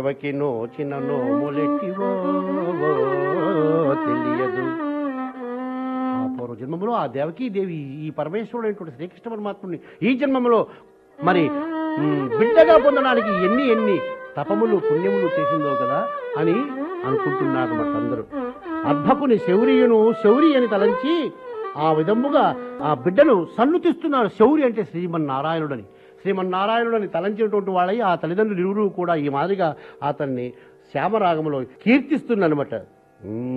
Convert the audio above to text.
దేవకి నోచిన నోములెట్టివో తెలియదు ఆ పూర్వ జన్మములో ఆ దేవకీ దేవి ఈ పరమేశ్వరుడైనటువంటి శ్రీకృష్ణ పరమాత్ముని ఈ జన్మములో మరి మ్, బిడ్డగా పొందడానికి ఎన్ని ఎన్ని తపములు పుణ్యములు చేసిందో కదా అని అనుకుంటున్నారు అన్నమాట అందరూ అర్భకుని శౌర్యను శౌరి అని తలంచి ఆ విధముగా ఆ బిడ్డను సన్నుతిస్తున్నారు శౌరి అంటే శ్రీమన్నారాయణుడని శ్రీమన్నారాయణుడని తలంచినటువంటి వాళ్ళై ఆ తల్లిదండ్రులు ఇరువురు కూడా ఈ మాదిరిగా అతన్ని శ్యామరాగములో కీర్తిస్తున్ననమాట